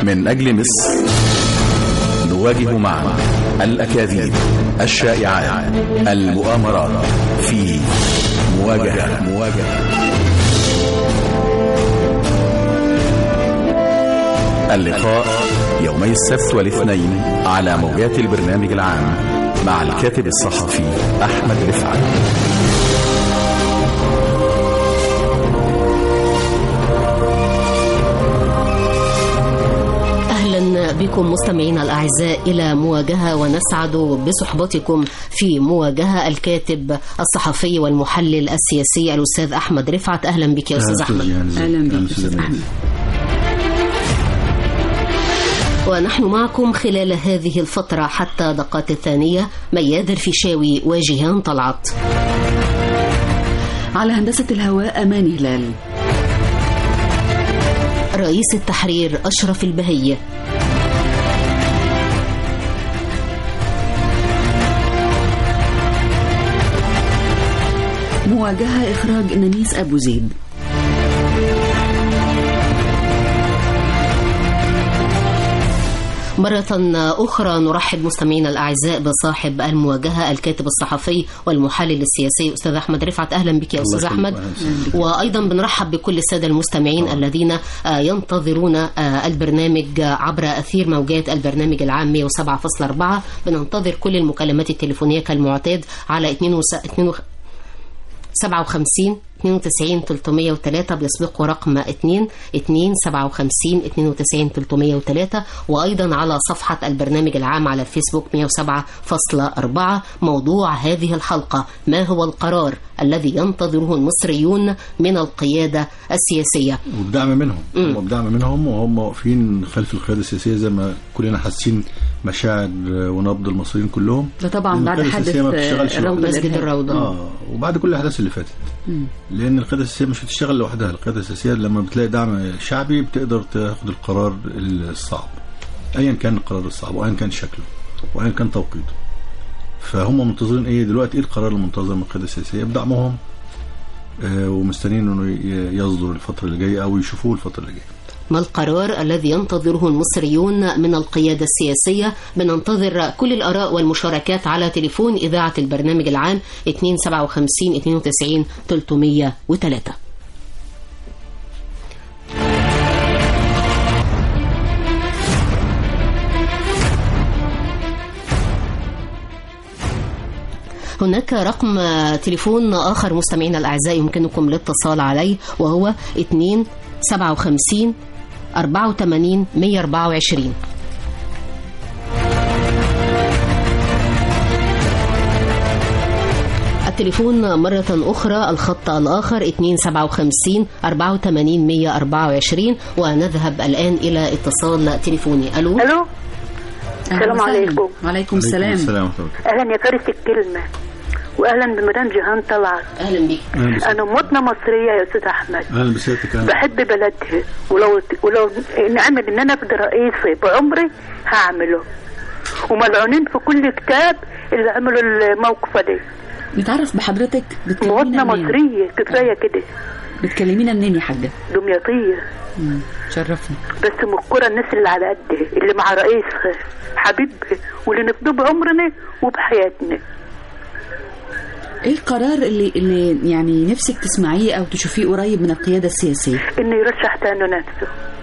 من أجل مصر نواجه معا الأكاذيب الشائعات المؤامرات في مواجهة مواجهة اللقاء يومي السبت والاثنين على موجات البرنامج العام مع الكاتب الصحفي أحمد رفعت أهلا بكم مستمعينا الأعزاء إلى مواجهة ونسعد بصحبتكم في مواجهة الكاتب الصحفي والمحلل السياسي الأستاذ أحمد رفعت أهلا بك يا أستاذ أحمد اهلا بك استاذ احمد ونحن معكم خلال هذه الفترة حتى دقات الثانية مياد الفيشاوي وجيهان طلعت على هندسه الهواء امان هلال رئيس التحرير أشرف البهية مواجهه اخراج نانيس ابو زيد مرة أخرى نرحب مستمعينا الأعزاء بصاحب المواجهة الكاتب الصحفي والمحلل السياسي أستاذ أحمد رفعت أهلا بك يا أستاذ أحمد وأيضا بنرحب بكل السادة المستمعين الذين آه، ينتظرون آه، البرنامج عبر أثير موجات البرنامج العام 107.4 بننتظر كل المكالمات التليفونية كالمعتاد على 52 57 92 303 بيسبقه رقم 2 2 57 92 303 وايضا على صفحه البرنامج العام على الفيسبوك 107.4 موضوع هذه الحلقه ما هو القرار الذي ينتظره المصريون من القياده السياسيه والدعم منهم هم بدعم منهم وهم واقفين خلف القياده السياسيه زي ما كلنا حاسين مشاعر ونبض المصريين كلهم ده طبعا لأن بعد القيادة حادث السياسية ما بتشتغلش روضة لوحدها. مسجد الإرهاب. الروضه اه وبعد كل الاحداث اللي فاتت لان القياده السياسيه مش هتشتغل لوحدها القياده السياسيه لما بتلاقي دعم شعبي بتقدر تاخد القرار الصعب ايا كان القرار الصعب وايا كان شكله وايا كان توقيته فهم منتظرين ايه دلوقتي ايه القرار المنتظر من القياده السياسيه بدعمهم آه ومستنيين انه ي- يصدر الفتره اللي جايه او يشوفوه الفتره اللي جايه ما القرار الذي ينتظره المصريون من القيادة السياسية بننتظر كل الآراء والمشاركات على تليفون إذاعة البرنامج العام 257 92 303 هناك رقم تليفون آخر مستمعينا الأعزاء يمكنكم الاتصال عليه وهو 2 57 84 124 التليفون مرة أخرى الخط الآخر 257 84 124 ونذهب الآن إلى اتصال تليفوني ألو الو أهلا السلام وسهلا. عليكم. وعليكم السلام السلام ورحمه الله اهلا يا فارس الكلمه واهلا بمدام جيهان طلعت أهلا بك اهلا بس- انا مواطنه مصريه يا استاذ احمد اهلا بسيادتك أهلا. بحب بلدها ولو ولو نعمل ان انا ابقى رئيسي بعمري هعمله وملعونين في كل كتاب اللي عملوا الموقفه دي نتعرف بحضرتك بتكلمينا مواطنه منين؟ مصريه كفايه كده بتكلمينا منين يا حاجه دمياطيه مم. شرفني بس مذكره الناس اللي على قدها اللي مع رئيسها حبيبها واللي نفدوه بعمرنا وبحياتنا ايه القرار اللي اللي يعني نفسك تسمعيه او تشوفيه قريب من القياده السياسيه انه يرشح تاني نفسه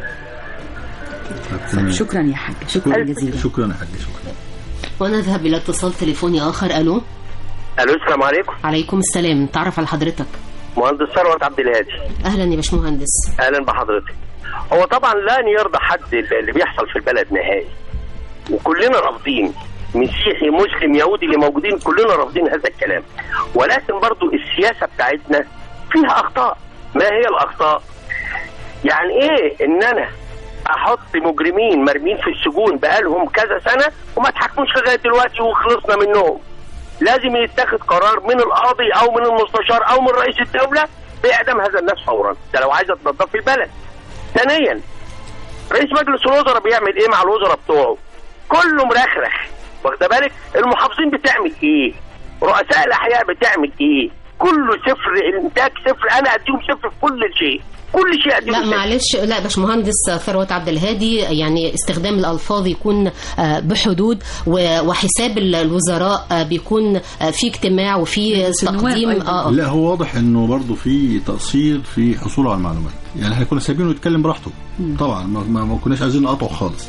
تمام. شكرا يا حاج شكرا ألف جزيلا شكرا يا حاج شكرا ونذهب إلى اتصال تليفوني آخر ألو الو السلام عليكم عليكم السلام نتعرف على حضرتك مهندس ثروت عبد الهادي أهلا يا باشمهندس اهلا بحضرتك هو طبعا لن يرضى حد اللي بيحصل في البلد نهائي وكلنا رافضين مسيحي مسلم يهودي اللي موجودين كلنا رافضين هذا الكلام ولكن برضو السياسه بتاعتنا فيها اخطاء ما هي الاخطاء يعني ايه ان انا احط مجرمين مرمين في السجون بقالهم كذا سنه وما تحكموش لغايه دلوقتي وخلصنا منهم لازم يتخذ قرار من القاضي او من المستشار او من رئيس الدوله باعدام هذا الناس فورا ده لو عايزه تنظف البلد ثانيا رئيس مجلس الوزراء بيعمل ايه مع الوزراء بتوعه كله مرخرخ واخد بالك المحافظين بتعمل ايه رؤساء الاحياء بتعمل ايه كله صفر انتاج صفر انا اديهم صفر في كل شيء كل شيء اديهم لا صفر. معلش لا باشمهندس ثروت عبد الهادي يعني استخدام الالفاظ يكون آه، بحدود و- وحساب ال- الوزراء آه، بيكون آه، في اجتماع وفي النواب تقديم أيضاً. اه آه. لا هو واضح انه برضه في تقصير في حصوله على المعلومات يعني احنا كنا سايبينه يتكلم براحته طبعا ما, ما, ما كناش عايزين نقطعه خالص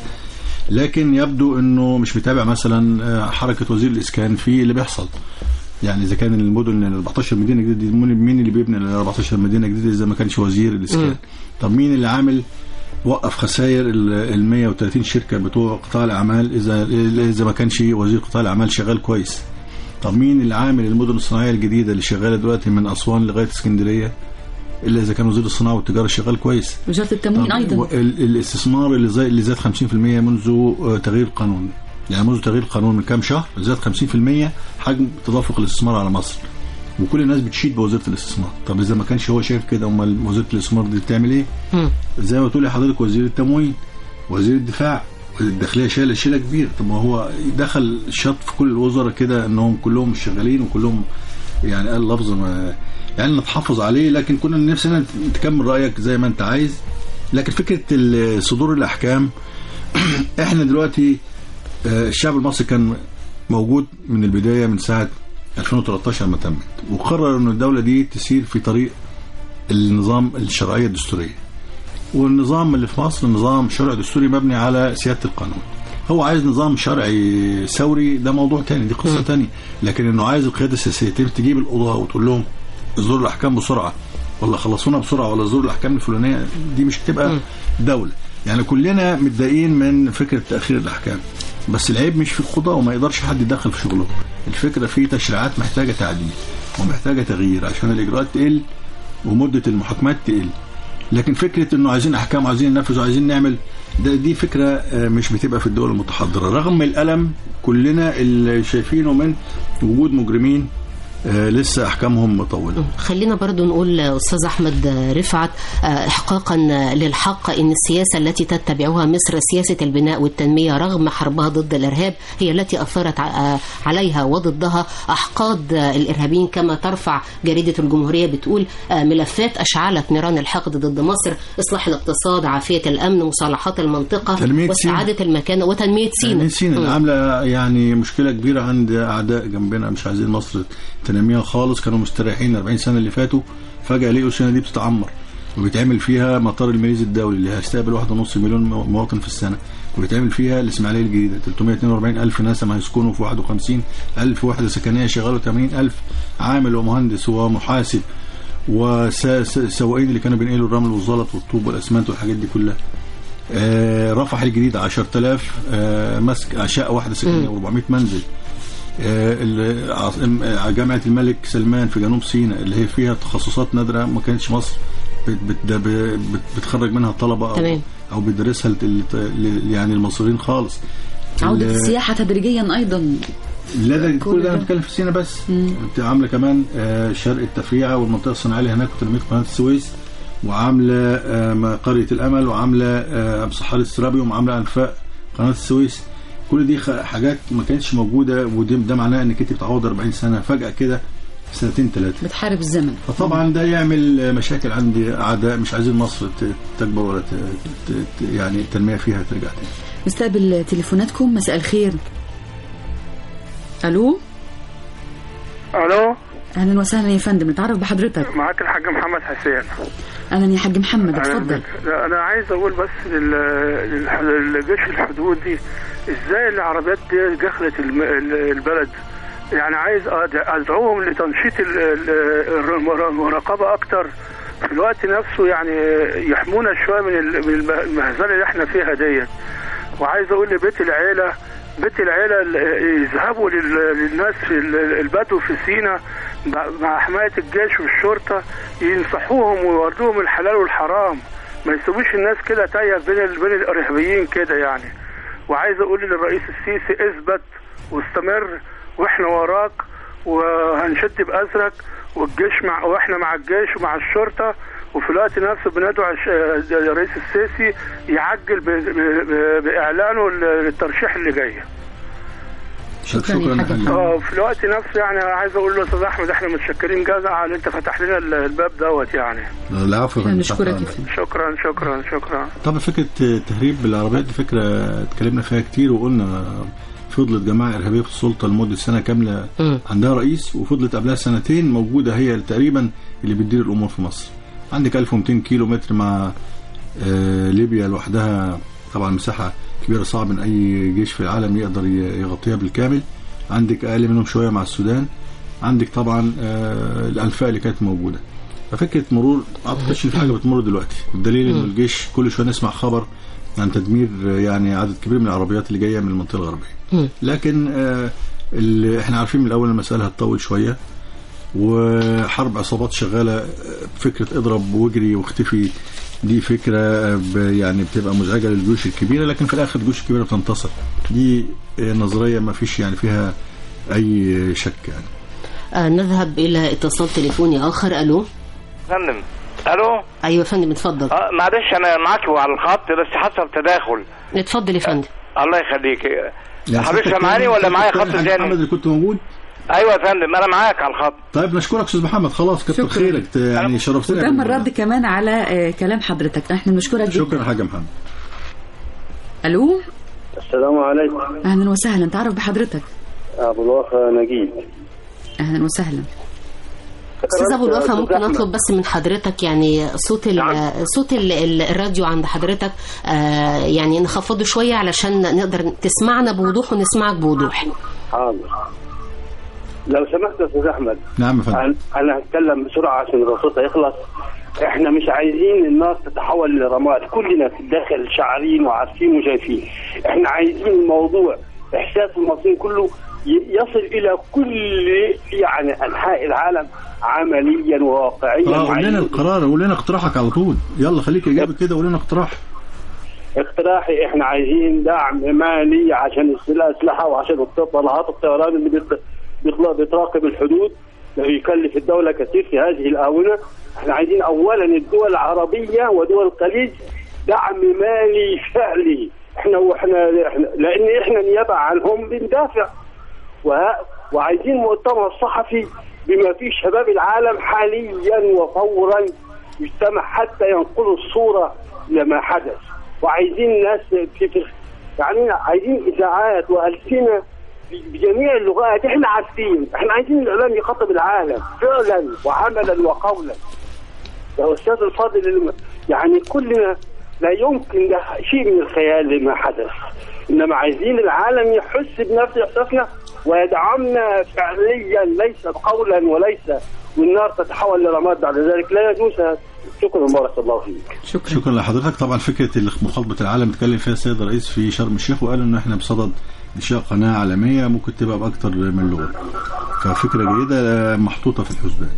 لكن يبدو انه مش متابع مثلا آه، حركه وزير الاسكان في اللي بيحصل يعني اذا كان المدن ال 14 مدينه جديده دي مين مين اللي بيبني ال 14 مدينه جديده اذا ما كانش وزير الاسكان طب مين اللي عامل وقف خسائر ال 130 شركه بتوع قطاع الاعمال اذا اذا ما كانش وزير قطاع الاعمال شغال كويس طب مين اللي عامل المدن الصناعيه الجديده اللي شغاله دلوقتي من اسوان لغايه اسكندريه الا اذا كان وزير الصناعه والتجاره شغال كويس وزاره التموين طب ايضا و- ال- الاستثمار اللي زي اللي زاد 50% منذ آه، تغيير القانون يعني منذ تغيير القانون من كام شهر زاد 50% حجم تدفق الاستثمار على مصر وكل الناس بتشيد بوزاره الاستثمار طب اذا ما كانش هو شايف كده امال وزاره الاستثمار دي بتعمل ايه مم. زي ما تقولي حضرتك وزير التموين وزير الدفاع الداخليه شايله شيله كبيره طب ما هو دخل شط في كل الوزراء كده انهم كلهم مش شغالين وكلهم يعني قال لفظ ما يعني نتحفظ عليه لكن كنا نفسنا تكمل رايك زي ما انت عايز لكن فكره ال- صدور الاحكام احنا دلوقتي آه، الشعب المصري كان موجود من البدايه من ساعه 2013 ما تمت وقرر ان الدوله دي تسير في طريق النظام الشرعيه الدستوريه والنظام اللي في مصر نظام شرعي دستوري مبني على سياده القانون هو عايز نظام شرعي ثوري ده موضوع تاني دي قصه تانية لكن انه عايز القياده السياسيه تيجي تجيب القضاه وتقول لهم اصدروا الاحكام بسرعه ولا خلصونا بسرعه ولا اصدروا الاحكام الفلانيه دي مش هتبقى دوله يعني كلنا متضايقين من فكره تاخير الاحكام بس العيب مش في القضاه وما يقدرش حد يدخل في شغله الفكره في تشريعات محتاجه تعديل ومحتاجه تغيير عشان الاجراءات تقل ومده المحاكمات تقل لكن فكره انه عايزين احكام وعايزين ننفذ وعايزين نعمل ده دي فكره آه، مش بتبقى في الدول المتحضره رغم الالم كلنا اللي شايفينه من وجود مجرمين آه، لسه احكامهم مطوله خلينا برضو نقول أستاذ أحمد رفعت آه، إحقاقا للحق أن السياسة التي تتبعها مصر سياسة البناء والتنمية رغم حربها ضد الإرهاب هي التي أثرت ع- عليها وضدها أحقاد الإرهابيين كما ترفع جريدة الجمهورية بتقول آه، ملفات أشعلت نيران الحقد ضد مصر إصلاح الاقتصاد عافية الأمن مصالحات المنطقة تنمية سيناء. واستعادة المكان وتنمية سيناء يعني سينا اللي مم. عامله يعني مشكله كبيره عند اعداء جنبنا مش عايزين مصر تنميها خالص كانوا مستريحين 40 سنه اللي فاتوا فجاه لقوا سينا دي بتتعمر وبيتعمل فيها مطار الماليزي الدولي اللي هيستقبل واحد ونص مليون مواطن في السنه وبيتعمل فيها الاسماعيليه الجديده 342 الف نسمه هيسكنوا في 51 الف وحده سكنيه يشغلوا 80 الف عامل ومهندس ومحاسب وسواقين اللي كانوا بينقلوا الرمل والزلط والطوب والاسمنت والحاجات دي كلها آه، رفح الجديد 10000 آه، مسك شقه واحده سكنيه و400 منزل آه، ال- عاصم- آه، جامعه الملك سلمان في جنوب سيناء اللي هي فيها تخصصات نادره ما كانتش مصر بت بت ده ب- بت بتخرج منها الطلبه او تمام. او بتدرسها لت- لت- يعني المصريين خالص عودة ال- السياحة تدريجيا أيضا لا ده كل ده ده. انا بتكلم في سينا بس انت عامله كمان آه، شرق التفريعه والمنطقه الصناعيه اللي هناك وتنميه قناه السويس وعامله آه، ما- قريه الامل وعامله آه، صحاري السرابيوم وعامله انفاق قناه السويس كل دي خ- حاجات ما كانتش موجوده وده ده معناه انك انت بتعوض 40 سنه فجاه كده في سنتين ثلاثه بتحارب الزمن فطبعا ده يعمل آه، مشاكل عند اعداء مش عايزين مصر ت- تكبر ولا ت- ت- ت- يعني التنميه فيها ترجع تاني نستقبل تليفوناتكم مساء الخير ألو الو أهلا وسهلا يا فندم نتعرف بحضرتك معاك الحاج محمد حسين أهلا يا حاج محمد أهلا اتفضل بك. لا، انا عايز اقول بس لل- للح- للجيش الحدود دي ازاي العربيات دي دخلت الم- ال- البلد يعني عايز أد- ادعوهم لتنشيط ال- ال- الر- المراقبه اكتر في الوقت نفسه يعني يحمونا شويه من ال- من الم- المهزله اللي احنا فيها ديت وعايز اقول لبيت العيله بيت العيله ال- يذهبوا لل- للناس في ال- البدو في سينا مع- مع حمايه الجيش والشرطه ينصحوهم ويوروهم الحلال والحرام ما يسيبوش الناس كده تايه بين ال- بين الارهابيين كده يعني وعايز اقول للرئيس السيسي اثبت واستمر واحنا وراك وهنشد بأزرك والجيش مع واحنا مع الجيش ومع الشرطه وفي الوقت نفسه بندعو الش- الرئيس السيسي يعجل ب- ب- ب- باعلانه للترشيح اللي جاي شكرا يا حاج محمد. اه في الوقت نفسه يعني عايز اقول له استاذ احمد احنا متشكرين جزع على انت فتح لنا ال- الباب دوت يعني العفو يا احنا فندم. نشكرك يا تحت فندم شكرا شكرا شكرا طبعا فكره تهريب العربيات دي فكره اتكلمنا فيها كتير وقلنا فضلت جماعه ارهابيه في السلطه لمده سنه كامله مم. عندها رئيس وفضلت قبلها سنتين موجوده هي تقريبا اللي بتدير الامور في مصر عندك 1200 كيلو متر مع آه، ليبيا لوحدها طبعا مساحه كبيره صعب ان اي جيش في العالم يقدر ي- يغطيها بالكامل عندك اقل منهم شويه مع السودان عندك طبعا آه، الانفاق اللي كانت موجوده ففكره مرور ما اعتقدش إن في حاجه بتمر دلوقتي الدليل ان الجيش كل شويه نسمع خبر عن تدمير آه، يعني عدد كبير من العربيات اللي جايه من المنطقه الغربيه مم. لكن آه، اللي احنا عارفين من الاول المساله هتطول شويه وحرب عصابات شغاله آه، فكره اضرب واجري واختفي دي فكره آه، ب- يعني بتبقى مزعجه للجيوش الكبيره لكن في الاخر الجيوش الكبيره بتنتصر دي آه، نظريه ما فيش يعني فيها اي شك يعني آه نذهب الى اتصال تليفوني اخر الو فندم الو ايوه يا فندم اتفضل اه معلش انا معاك وعلى الخط بس حصل تداخل اتفضل يا فندم الله يخليك يعني حضرتك حضرتك سامعاني كان- ولا معايا كان خط الحاج محمد تاني اللي كنت موجود ايوه يا فندم انا معاك على الخط طيب نشكرك استاذ محمد خلاص كتر شكراً. خيرك ت- يعني شرفتنا وتم بالموضوع. الرد كمان على آه، كلام حضرتك احنا بنشكرك شكرا جدا يا حاج محمد الو السلام عليكم اهلا وسهلا تعرف بحضرتك ابو الوفا نجيب اهلا وسهلا استاذ ابو الوفا ممكن اطلب بس من حضرتك يعني صوت ال صوت ال ال الراديو عند حضرتك آه يعني نخفضه شويه علشان نقدر تسمعنا بوضوح ونسمعك بوضوح حاضر لو سمحت يا استاذ احمد نعم يا فندم أنا- انا هتكلم بسرعه عشان الرصاص يخلص احنا مش عايزين النار تتحول لرماد كلنا في الداخل شعرين وعارفين وشايفين احنا عايزين الموضوع احساس المصريين كله ي- يصل الى كل يعني انحاء العالم عمليا وواقعيا اه قول لنا وعايزين- القرار قول لنا اقتراحك على طول يلا خليك اجابه كده قول لنا اقتراح اقتراحي احنا عايزين دعم مالي عشان الاسلحه وعشان طلعات الطيران اللي بت- بيطلع بتراقب الحدود ده بيكلف الدوله كثير في هذه الاونه احنا عايزين اولا الدول العربيه ودول الخليج دعم مالي فعلي احنا واحنا احنا لان احنا نيابه عنهم بندافع وه- وعايزين مؤتمر صحفي بما فيه شباب العالم حاليا وفورا يجتمع حتى ينقلوا الصوره لما حدث وعايزين ناس في في- يعني عايزين اذاعات والسنه ب- بجميع اللغات احنا عارفين احنا عايزين الاعلام يخاطب العالم فعلا وعملا وقولا يا استاذ الفاضل الم- يعني كلنا لا يمكن ده شيء من الخيال لما حدث انما عايزين العالم يحس بنفس احساسنا ويدعمنا فعليا ليس قولا وليس والنار تتحول لرماد بعد ذلك لا يجوز هذا. شكرا بارك الله فيك شكرا شكرا لحضرتك طبعا فكره اللي مخاطبه العالم اتكلم فيها السيد الرئيس في شرم الشيخ وقال ان احنا بصدد انشاء قناه عالميه ممكن تبقى باكثر من لغه ففكره جيده آه، محطوطه في الحسبان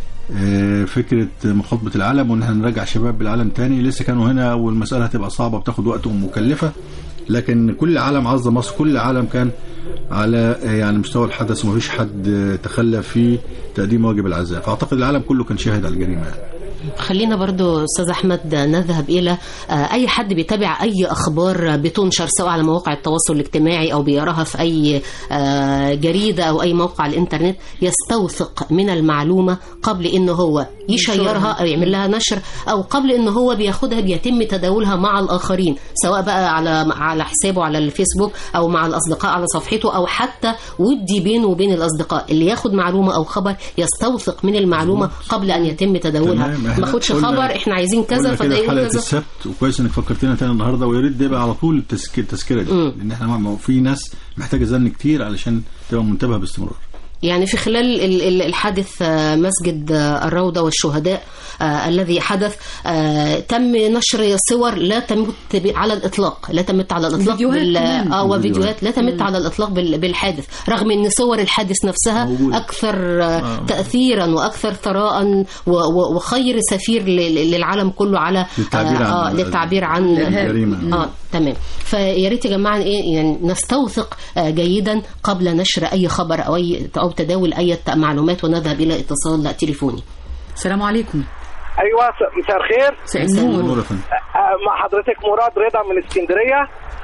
آه، فكره مخاطبه العالم وان احنا نرجع شباب بالعالم تاني لسه كانوا هنا والمساله هتبقى صعبه بتاخد وقت ومكلفه لكن كل عالم عز مصر كل عالم كان على آه، يعني مستوى الحدث ومفيش حد آه، تخلى في تقديم واجب العزاء فاعتقد العالم كله كان شاهد على الجريمه يعني. خلينا برضو استاذ احمد نذهب الى آه، اي حد بيتابع اي اخبار بتنشر سواء على مواقع التواصل الاجتماعي او بيراها في اي آه، جريده او اي موقع على الانترنت يستوثق من المعلومه قبل ان هو يشيرها او يعمل لها نشر او قبل ان هو بياخدها بيتم تداولها مع الاخرين سواء بقى على على حسابه على الفيسبوك او مع الاصدقاء على صفحته او حتى ودي بينه وبين الاصدقاء اللي ياخد معلومه او خبر يستوثق من المعلومه قبل ان يتم تداولها تمام، ما إحنا اخدش قلنا- خبر احنا عايزين كذا قلنا كده فده في يقول حلقه كذا السبت وكويس انك فكرتنا تاني النهارده ويا ريت ده يبقى على طول التذكير التذكره دي مم. لان احنا ما في ناس محتاجه زن كتير علشان تبقى منتبهه باستمرار يعني في خلال ال- ال- الحادث آه، مسجد آه، الروضة والشهداء آه، الذي حدث آه، تم نشر صور لا تمت ب- على الإطلاق لا تمت على الإطلاق فيديوهات بال... كمان. آه فيديوهات. وفيديوهات لا تمت على الإطلاق بال... بالحادث رغم أن صور الحادث نفسها موجودة. أكثر آه، تأثيرا وأكثر ثراء و... و... وخير سفير ل- للعالم كله على للتعبير عن- آه للتعبير عن الجريمة. اه تمام فيا ريت يا جماعه ايه يعني نستوثق آه، جيدا قبل نشر اي خبر او اي او تداول اي معلومات ونذهب الى اتصال تليفوني السلام عليكم ايوه س- مساء الخير مساء مساء النور نور يا فندم. آه، مع حضرتك مراد رضا من اسكندريه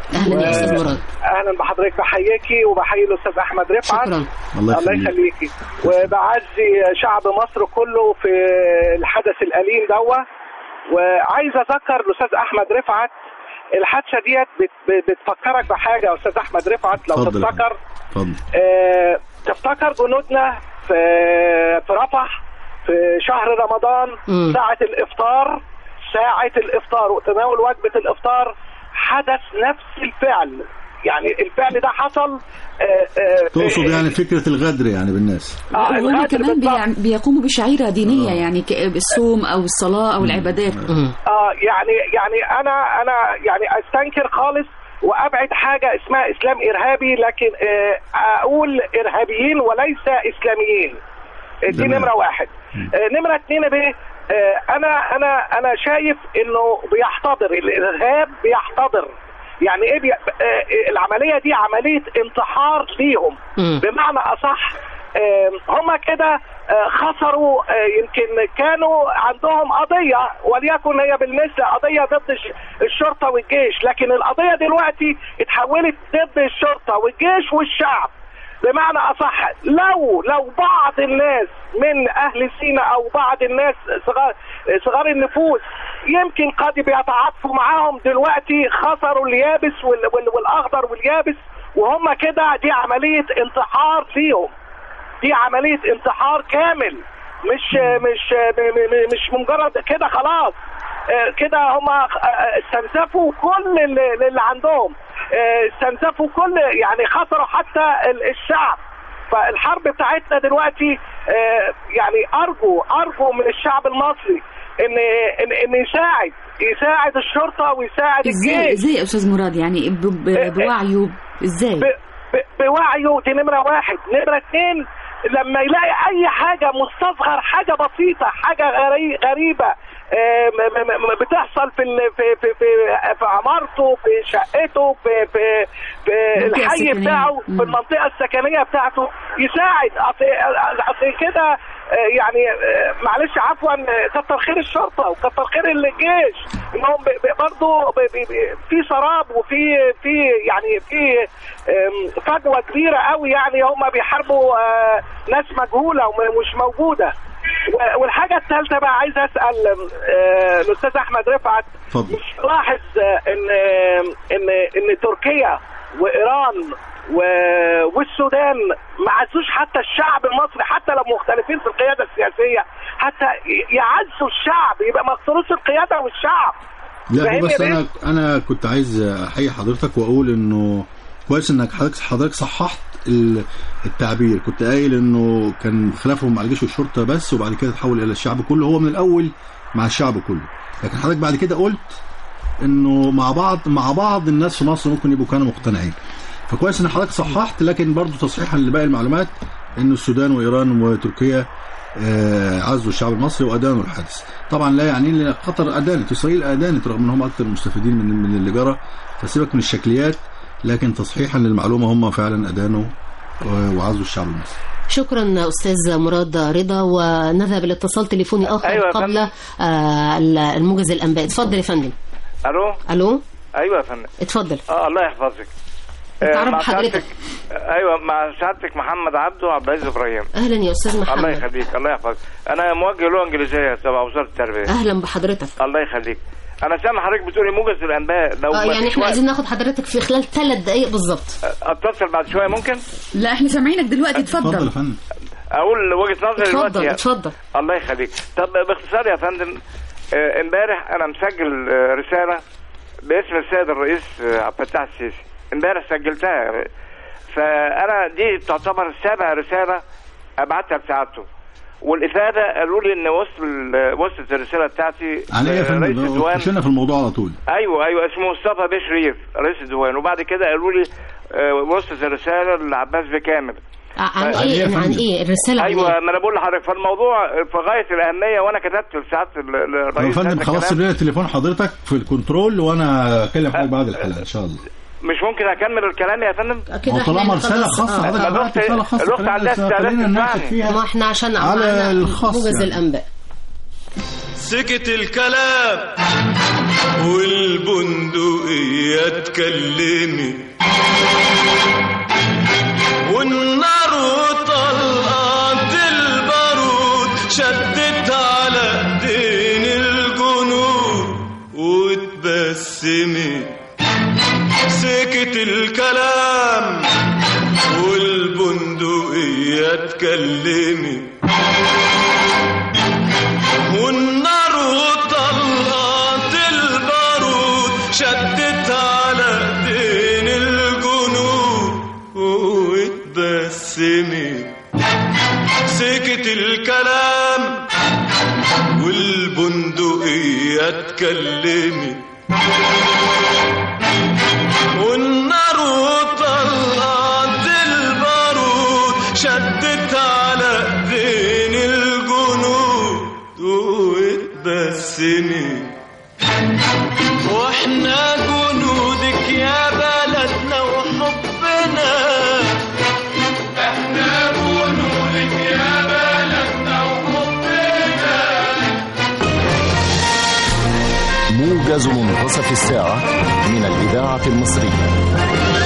اهلا يا استاذ مراد اهلا بحضرتك بحييكي وبحيي الاستاذ احمد رفعت شكرا الله الله يخليك يخليكي وبعزي شعب مصر كله في الحدث الأليم دوا وعايز اذكر الاستاذ احمد رفعت الحادثه ديت بت- بتفكرك بحاجه يا استاذ احمد رفعت لو اتفضل يا تفتكر اتفضل آه، تفتكر جنودنا في في رفح في شهر رمضان مم. ساعة الإفطار ساعة الإفطار وتناول وجبة الإفطار حدث نفس الفعل يعني الفعل ده حصل آه، آه، تقصد يعني فكره الغدر يعني بالناس آه، وهم الغدر كمان بالضبط. بيع- بيقوموا بشعيرة دينية يعني ك- الصوم أو الصلاة أو العبادات مم. اه يعني يعني انا انا يعني استنكر خالص وابعد حاجه اسمها اسلام ارهابي لكن آه اقول ارهابيين وليس اسلاميين دي تمام. نمره واحد آه نمره اتنين بيه آه انا انا انا شايف انه بيحتضر الارهاب بيحتضر يعني ايه بي... آه العمليه دي عمليه انتحار ليهم مم. بمعنى اصح هم كده آه، خسروا آه، يمكن كانوا عندهم قضية وليكن هي بالنسبة قضية ضد الش- الشرطة والجيش لكن القضية دلوقتي اتحولت ضد الشرطة والجيش والشعب بمعنى أصح لو لو بعض الناس من أهل سيناء أو بعض الناس صغار صغار النفوس يمكن قد بيتعاطفوا معاهم دلوقتي خسروا اليابس وال- وال- والأخضر واليابس وهم كده دي عملية انتحار فيهم دي عملية انتحار كامل مش مش م- م- مش مجرد كده خلاص آه، كده هم استنزفوا كل اللي اللي عندهم آه، استنزفوا كل يعني خسروا حتى ال- الشعب فالحرب بتاعتنا دلوقتي آه، يعني ارجو ارجو من الشعب المصري ان ان ان يساعد يساعد الشرطه ويساعد ازاي الجيش ازاي يا استاذ مراد يعني ب- ب- بوعيه ازاي ب- ب- بوعيه دي نمره واحد نمره اتنين لما يلاقي اي حاجه مستصغر حاجه بسيطه حاجه غري غريبه آه، م- م- م- بتحصل في ال- في في في, في عمارته في شقته في في في المنطقة الحي السكنية. بتاعه مم. في المنطقه السكنيه بتاعته يساعد أصل- اصل كده آه، يعني آه، معلش عفوا آه، كتر خير الشرطه وكتر خير الجيش انهم ب- ب- برضه ب- ب- ب- في سراب وفي في يعني في آم، فجوه كبيره قوي يعني هم بيحاربوا آه، ناس مجهوله ومش موجوده و- والحاجه الثالثه بقى عايز اسال آه، الاستاذ احمد رفعت اتفضل مش لاحظ آه، ان ان ان تركيا وايران و- والسودان ما عزوش حتى الشعب المصري حتى لو مختلفين في القياده السياسيه حتى ي- يعزوا الشعب يبقى ما اختاروش القياده والشعب لا فاهم هو بس يا بيه؟ انا انا كنت عايز احيي حضرتك واقول انه كويس انك حضرتك حضرتك صححت ال- التعبير كنت قايل انه كان خلافهم مع الجيش والشرطه بس وبعد كده تحول الى الشعب كله هو من الاول مع الشعب كله لكن حضرتك بعد كده قلت انه مع بعض مع بعض الناس في مصر ممكن يبقوا كانوا مقتنعين فكويس ان حضرتك صححت لكن برضو تصحيحا لباقي المعلومات ان السودان وايران وتركيا آه، عزوا الشعب المصري وادانوا الحادث طبعا لا يعني ان قطر ادانت اسرائيل ادانت رغم ان هم اكثر المستفيدين من من اللي جرى فسيبك من الشكليات لكن تصحيحا للمعلومه هم فعلا ادانوا و- وعزوا الشعب المصري شكرا استاذ مراد رضا ونذهب لاتصال تليفوني اخر أيوة يا قبل فندم. آه، الموجز الانباء اتفضل يا فندم الو الو ايوه يا فندم اتفضل اه الله يحفظك تعرف آه، مع حضرتك. سعادتك ايوه مع سعادتك محمد عبده وعبد العزيز ابراهيم اهلا يا استاذ الله محمد يخليك الله يحفظك انا موجه لغه انجليزيه تبع وزاره التربيه اهلا بحضرتك الله يخليك انا سامع حضرتك بتقولي موجز الانباء لو آه ما يعني فيش احنا وقت عايزين ناخد حضرتك في خلال ثلاث دقائق بالظبط اتصل بعد شويه ممكن لا احنا سامعينك دلوقتي اتفضل يا اتفضل فندم اقول وجهه نظري اتفضل دلوقتي اتفضل الله يخليك طب باختصار يا فندم آه، امبارح انا مسجل آه، رساله باسم السيد الرئيس آه، عبد الفتاح السيسي امبارح سجلتها فانا دي تعتبر سابع رساله ابعتها لسعادته والافاده قالوا لي ان وصل ال- وصلت الرساله بتاعتي عن ايه يا آه، رئيس فندم الديوان خشينا في الموضوع على طول ايوه ايوه اسمه مصطفى بيه شريف رئيس الديوان وبعد كده قالوا لي آه، وصلت الرساله لعباس بكامل عن عن إيه ايه يا عن فندم؟ ايه الرساله عن ايوه ايه ما انا بقول لحضرتك فالموضوع في غايه الاهميه وانا كتبت لسعاده ال- ال- طب يا الرئيس فندم هذا خلاص الكلام. سيب لنا تليفون حضرتك في الكنترول وانا اكلم حضرتك بعد الحلقه ان شاء الله مش ممكن اكمل الكلام يا فندم كده هو احنا طالما رساله خلاص- خاصه آه. حضرتك الأخت- بعت رساله خاصه الأخت عندها استعداد خلينا نناقش تسمعني. فيها ما احنا عشان على معانا الخاص موجز يعني. الانباء سكت الكلام والبندقية اتكلمت والنار وطلقت البارود شدت على ايدين الجنود واتبسمت سكت الكلام والبندقية اتكلمت والنار وطلقت البارود شدت على ايدين الجنود واتبسمت سكت الكلام والبندقية اتكلمت والنار وطلقت البارود شدت على ايدين الجنود واتبسمت واحنا جنودك يا بلدنا وحبنا احنا جنودك يا بلدنا وحبنا موجز منتصف الساعة من الإذاعة المصرية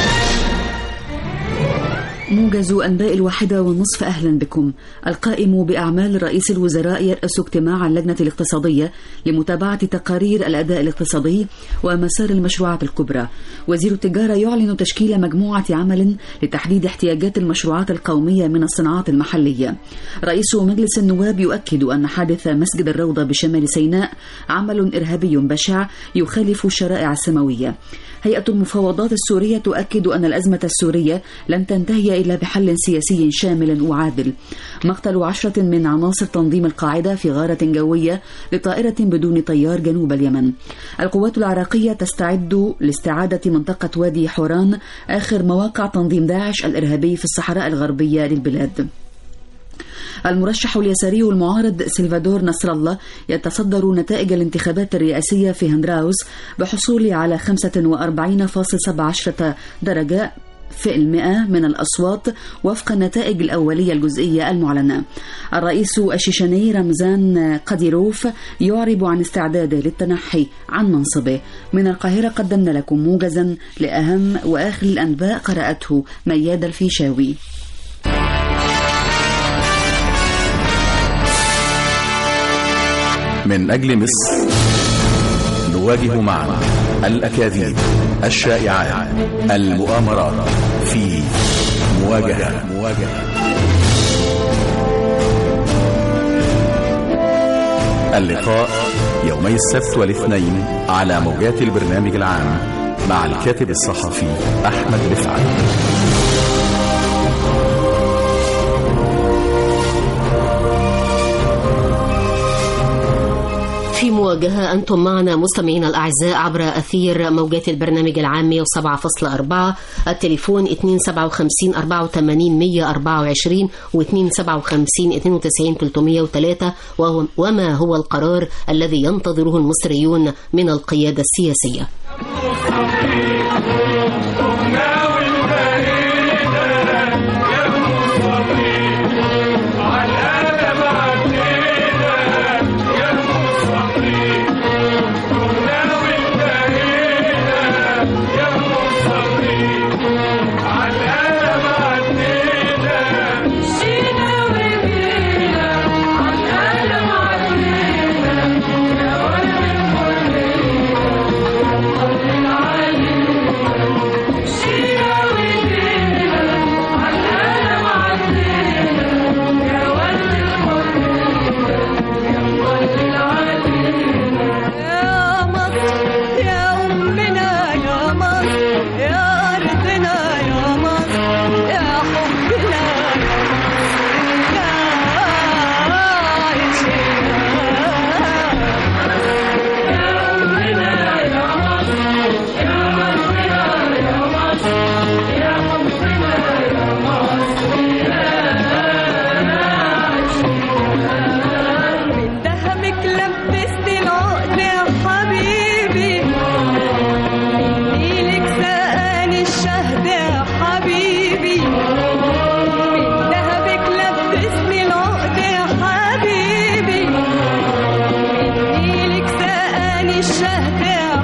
موجز أنباء الواحدة والنصف أهلا بكم القائم بأعمال رئيس الوزراء يرأس اجتماع اللجنة الاقتصادية لمتابعة تقارير الأداء الاقتصادي ومسار المشروعات الكبرى وزير التجارة يعلن تشكيل مجموعة عمل لتحديد احتياجات المشروعات القومية من الصناعات المحلية رئيس مجلس النواب يؤكد أن حادث مسجد الروضة بشمال سيناء عمل إرهابي بشع يخالف الشرائع السماوية هيئة المفاوضات السورية تؤكد أن الأزمة السورية لن تنتهي إلا بحل سياسي شامل وعادل مقتل عشرة من عناصر تنظيم القاعدة في غارة جوية لطائرة بدون طيار جنوب اليمن القوات العراقية تستعد لاستعادة منطقة وادي حوران آخر مواقع تنظيم داعش الإرهابي في الصحراء الغربية للبلاد المرشح اليساري المعارض سلفادور نصر الله يتصدر نتائج الانتخابات الرئاسية في هندراوس بحصول على 45.17 درجة في المئة من الأصوات وفق النتائج الأولية الجزئية المعلنة الرئيس الشيشاني رمزان قديروف يعرب عن استعداده للتنحي عن منصبه من القاهرة قدمنا لكم موجزا لأهم وآخر الأنباء قرأته مياد الفيشاوي من أجل مصر نواجه معا الأكاذيب الشائعات المؤامرات في مواجهة مواجهة اللقاء يومي السبت والاثنين على موجات البرنامج العام مع الكاتب الصحفي أحمد رفعت في مواجهة أنتم معنا مستمعينا الأعزاء عبر أثير موجات البرنامج العام 107.4 التليفون 257 84 124 و 257 92 303 وما هو القرار الذي ينتظره المصريون من القيادة السياسية الشهد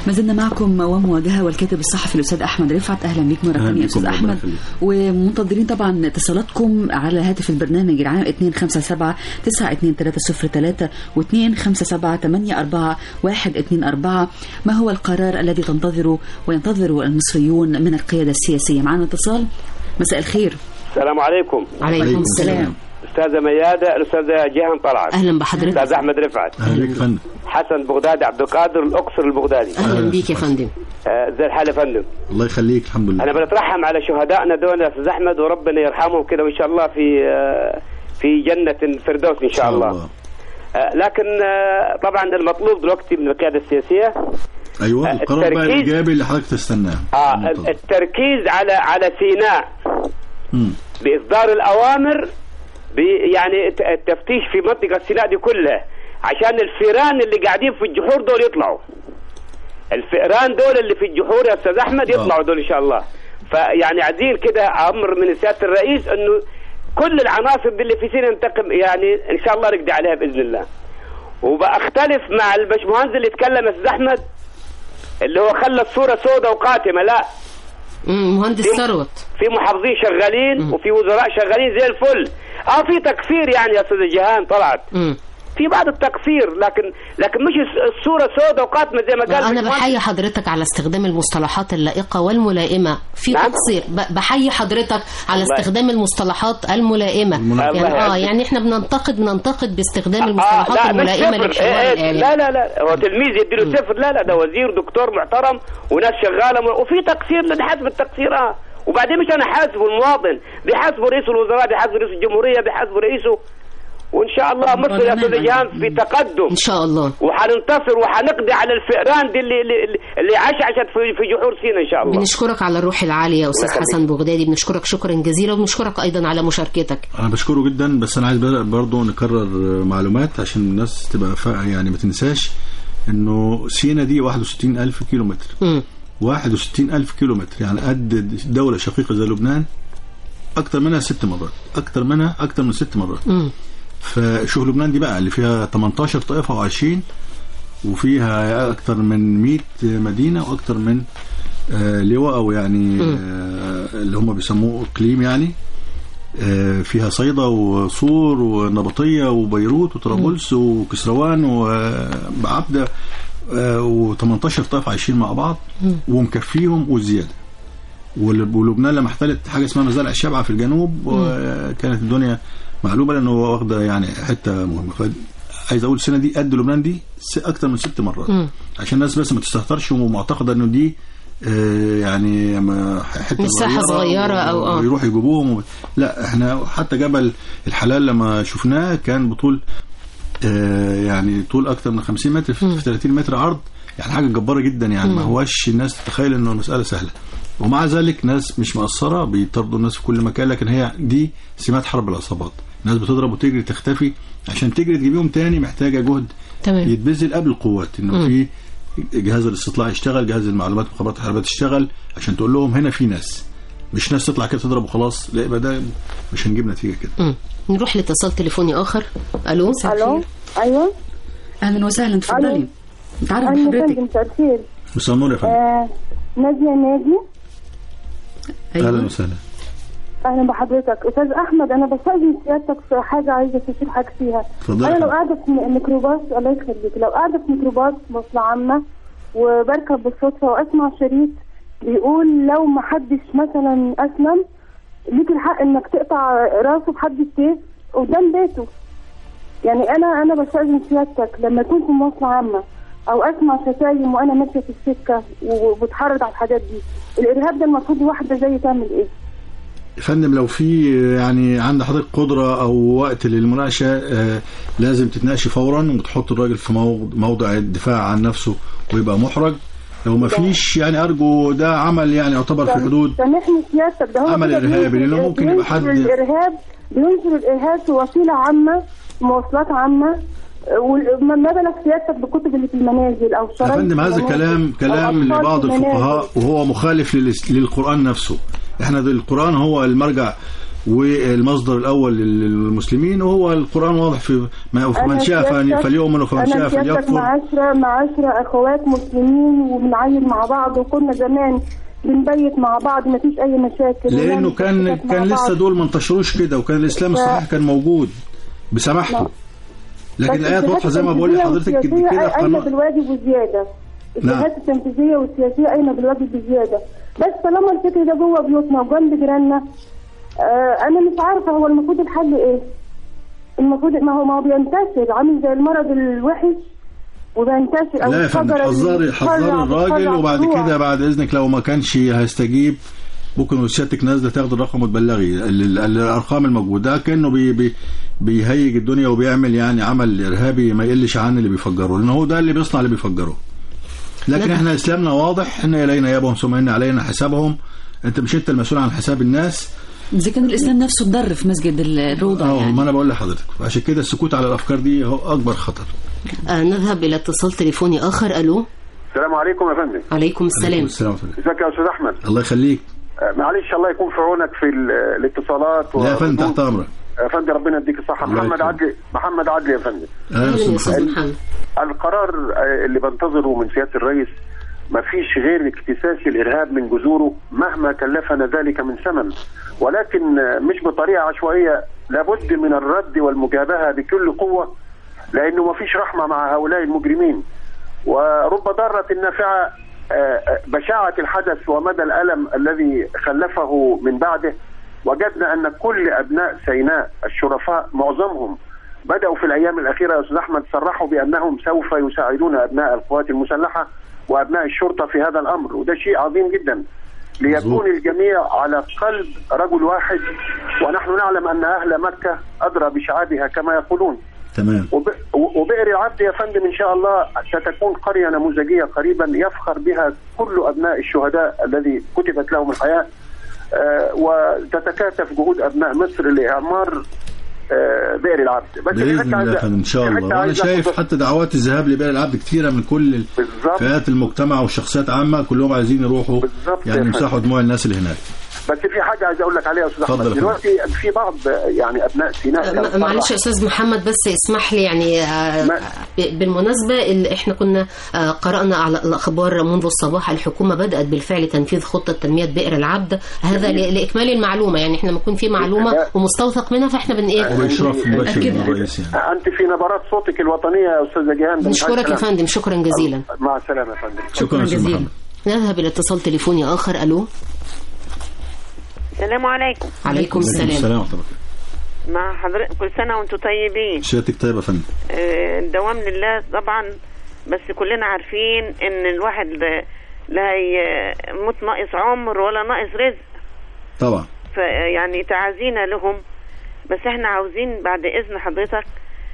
ما زلنا معكم ومواجهه والكاتب الصحفي الاستاذ احمد رفعت اهلا بك مره أهلا ثانيه بكم، استاذ ربنا احمد يخليك. ومنتظرين طبعا اتصالاتكم على هاتف البرنامج العام 257 92303 و257 84 124 ما هو القرار الذي تنتظره وينتظر المصريون من القياده السياسيه معنا اتصال مساء الخير السلام عليكم عليكم السلام استاذه مياده الاستاذه جيهان طلعت اهلا بحضرتك استاذ احمد رفعت اهلا بك يا فندم حسن بغدادي عبد القادر الاقصر البغدادي اهلا بيك يا فندم آه، زي الحال يا فندم الله يخليك الحمد لله انا بنترحم على شهدائنا دول يا استاذ احمد وربنا يرحمهم كده وان شاء الله في آه، في جنه الفردوس ان شاء الله آه، لكن آه، طبعا المطلوب دلوقتي من القياده السياسيه ايوه آه، القرار بقى التركيز- الايجابي اللي حضرتك تستناه آه التركيز على على سيناء مم. باصدار الاوامر ب يعني الت- التفتيش في منطقه سيناء دي كلها عشان الفيران اللي قاعدين في الجحور دول يطلعوا الفئران دول اللي في الجحور يا استاذ احمد يطلعوا دول ان شاء الله فيعني عايزين كده امر من سياده الرئيس انه كل العناصر دي اللي في سيناء ننتقم يعني ان شاء الله نقضي عليها باذن الله وبختلف مع البشمهندس اللي اتكلم يا استاذ احمد اللي هو خلى الصوره سوداء وقاتمه لا مم، مهندس في- ثروت في محافظين شغالين وفي وزراء شغالين زي الفل اه في تكفير يعني يا استاذ جيهان طلعت مم. في بعض التكفير لكن لكن مش الس- الصوره سوداء وقاتمه زي ما قال انا باشمهندس. بحيي حضرتك على استخدام المصطلحات اللائقه والملائمه في نعم. تقصير ب- بحيي حضرتك على الله استخدام المصطلحات الملائمه الملائمة. يعني الله اه يعزك. يعني احنا بننتقد بننتقد باستخدام اه المصطلحات لا مش الملائمه صفر للحوار إيه إيه الاعلامي لا لا لا هو تلميذ يديله صفر لا لا ده وزير دكتور محترم وناس شغاله م- وفي تقصير ده حسب التقصير اه وبعدين مش انا حاسبه المواطن بيحاسبه رئيس الوزراء بيحاسبه رئيس الجمهوريه بيحاسبه رئيسه وان شاء الله مصر يا استاذ جيهان في تقدم ان شاء الله وحننتصر وحنقضي على الفئران دي اللي اللي, اللي عشعشت في في جحور سينا ان شاء الله بنشكرك على الروح العاليه يا استاذ الله يخليك. حسن بغدادي بنشكرك شكرا جزيلا وبنشكرك ايضا على مشاركتك انا بشكره جدا بس انا عايز برضه نكرر معلومات عشان الناس تبقى فا يعني ما تنساش انه سينا دي 61 الف كيلو متر مم. 61 الف كيلو متر يعني قد دولة شقيقة زي لبنان اكتر منها ست مرات اكتر منها اكتر من ست مرات مم. فشوف لبنان دي بقى اللي فيها 18 طائفة و20 وفيها اكتر من 100 مدينة واكتر من آه، لواء او يعني آه، اللي هم بيسموه اقليم يعني آه، فيها صيدا وصور ونبطية وبيروت وطرابلس وكسروان وعبدة و18 طائفة عايشين مع بعض ومكفيهم والزيادة ول- ولبنان لما احتلت حاجة اسمها مزارع الشبعة في الجنوب وكانت الدنيا معلومة لأنه هو واخدة يعني حتة مهمة ف- عايز أقول السنة دي قد لبنان دي س- أكتر من ست مرات مم. عشان الناس بس ما تستهترش ومعتقدة إنه دي آه، يعني ما- حته مساحة صغيرة أو آه. ويروحوا يجيبوهم و... لا احنا حتى جبل الحلال لما شفناه كان بطول آه، يعني طول اكتر من 50 متر في في 30 متر عرض يعني حاجه جباره جدا يعني ما مم. هواش الناس تتخيل انه المساله سهله ومع ذلك ناس مش مقصره بيطردوا الناس في كل مكان لكن هي دي سمات حرب العصابات الناس بتضرب وتجري تختفي عشان تجري تجيبهم تاني محتاجه جهد تمام يتبذل قبل القوات انه مم. في جهاز الاستطلاع يشتغل جهاز المعلومات مخابرات الحربات يشتغل عشان تقول لهم هنا في ناس مش ناس تطلع كده تضرب وخلاص لا يبقى ده مش هنجيب نتيجه كده مم. نروح لاتصال تليفوني اخر الو الو ايوه اهلا وسهلا تفضلي نتعرف اهلا بحضرتك فندم مساء الخير مساء النور يا فندم آه ناديه نادي اهلا وسهلا اهلا بحضرتك استاذ احمد انا بستاذن سيادتك في حاجه عايزه تشير حاجه فيها اتفضلي انا يا لو فندم. قاعده في ميكروباص الله يخليك لو قاعده في ميكروباص مواصله عامه وبركب بالصدفه واسمع شريط بيقول لو ما حدش مثلا اسلم ليك الحق انك تقطع راسه بحد السيف قدام بيته يعني انا انا بستاذن سيادتك لما اكون في مواصله عامه او اسمع شتايم وانا ماشيه في السكه وبتحرض على الحاجات دي الارهاب ده المفروض واحده زي تعمل ايه؟ يا فندم لو في يعني عند حضرتك قدرة أو وقت للمناقشة آه، لازم تتناقشي فورا وتحط الراجل في موض- موضع الدفاع عن نفسه ويبقى محرج لو ما فيش يعني أرجو ده عمل يعني يعتبر في حدود سامحني سيادتك ده هو عمل كده إرهابي، بينشر- لأنه ممكن يبقى حد- بينشر الارهاب بينشر الارهاب في وسيله عامه في مواصلات عامه وما ما بالك سيادتك بالكتب اللي في المنازل او يا شرايط فندم في هذا المنازل كلام أو كلام أطفال لبعض في المنازل. الفقهاء وهو مخالف للإس- للقرآن نفسه احنا ده القرآن هو المرجع والمصدر الاول للمسلمين وهو القران واضح في ما- فمن أنا شاء فلي- سيادتك- فليؤمن ومن أنا شاء سيادتك فليكفر مع عشرة مع عشرة أخوات مسلمين وبنعين مع بعض وكنا زمان بنبيت مع بعض مفيش أي مشاكل لانه ونعمل كان خطط مع كان لسه بعض. دول ما انتشروش كده وكان الاسلام ف- الصحيح كان موجود بسماحته لكن بس الايات واضحه زي ما بقول الجهات لحضرتك التنفيذية كده قايمة قانون بالواجب وزيادة الجهات التنفيذية والسياسية قايمة بالواجب بزيادة بس طالما الفكر ده جوه بيوتنا وجنب جيراننا آه أنا مش عارفة هو المفروض الحل إيه المفروض ما هو ما هو بينتشر عامل زي المرض الوحش وبينتشر أو لا يا فندم الشجرة اللي حذري بتفرع- حذري الراجل بتفرع وبعد فروع. كده بعد اذنك لو ما كانش هيستجيب ممكن سيادتك نازله تاخد الرقم وتبلغي ال- ال- الارقام الموجوده كانه بي بي بيهيج الدنيا وبيعمل يعني عمل ارهابي ما يقلش عن اللي بيفجره لان هو ده اللي بيصنع اللي بيفجره لكن احنا اسلامنا واضح ان الينا يابهم ثم ان علينا حسابهم انت مش انت المسؤول عن حساب الناس إذا كان الإسلام نفسه اتضر في مسجد الروضة اه يعني ما انا بقول لحضرتك عشان كده السكوت على الافكار دي هو اكبر خطر آه نذهب إلى اتصال تليفوني آخر ألو السلام عليكم يا فندم عليكم السلام السلام ازيك يا استاذ احمد الله يخليك آه، معلش الله يكون في عونك في ال- الاتصالات لا يا فندم تحت امرك يا فندم ربنا يديك الصحه الله محمد يكرمك. عدلي محمد عدلي يا فندم أهلا يا أستاذ محمد. محمد القرار آه، اللي بنتظره من سياده الرئيس ما فيش غير اكتساس الارهاب من جذوره مهما كلفنا ذلك من ثمن ولكن آه، مش بطريقه عشوائيه لابد من الرد والمجابهه بكل قوه لانه ما فيش رحمه مع هؤلاء المجرمين ورب ضاره نافعه آه، آه، بشاعه الحدث ومدى الالم الذي خلفه من بعده وجدنا ان كل ابناء سيناء الشرفاء معظمهم بداوا في الايام الاخيره يا استاذ احمد صرحوا بانهم سوف يساعدون ابناء القوات المسلحه وابناء الشرطه في هذا الامر وده شيء عظيم جدا ليكون الجميع على قلب رجل واحد ونحن نعلم ان اهل مكه ادرى بشعابها كما يقولون تمام وب- وبئر العبد يا فندم ان شاء الله ستكون قريه نموذجيه قريبا يفخر بها كل ابناء الشهداء الذي كتبت لهم الحياه آه، وتتكاتف جهود ابناء مصر لاعمار آه، بئر العبد بس في باذن حتة الله عايز- يا فندم ان شاء في حتة الله وانا عايز شايف أخد- حتى دعوات الذهاب لبئر العبد كثيره من كل فئات المجتمع والشخصيات عامه كلهم عايزين يروحوا بالظبط يعني يا يمسحوا فندم. دموع الناس اللي هناك بس في حاجه عايز اقول لك عليها يا استاذ اتفضل احمد يا فندم. دلوقتي في بعض آه، يعني ابناء سيناء كانوا م- معلش يا صرح- استاذ محمد بس اسمح لي يعني آه، ب- بالمناسبه اللي احنا كنا آه، قرانا على الاخبار منذ الصباح الحكومه بدات بالفعل تنفيذ خطه تنميه بئر العبد هذا ل- لاكمال المعلومه يعني احنا لما يكون في معلومه ومستوثق منها فاحنا بن ايه وبإشراف مباشر أكيد. من الرئيس يعني انت في نبرات صوتك الوطنيه يا استاذه جيهان ده مش عايز بنشكرك يا كلام. فندم شكرا جزيلا مع السلامه يا فندم شكرا يا أستاذ محمد. نذهب الى اتصال تليفوني اخر الو السلام عليكم عليكم السلام السلام ورحمه الله مع حضرتك كل سنة وانتم طيبين سيادتك طيب يا فندم آه، الدوام لله طبعا بس كلنا عارفين ان الواحد لا يموت ناقص عمر ولا ناقص رزق طبعا فيعني تعازينا لهم بس احنا عاوزين بعد اذن حضرتك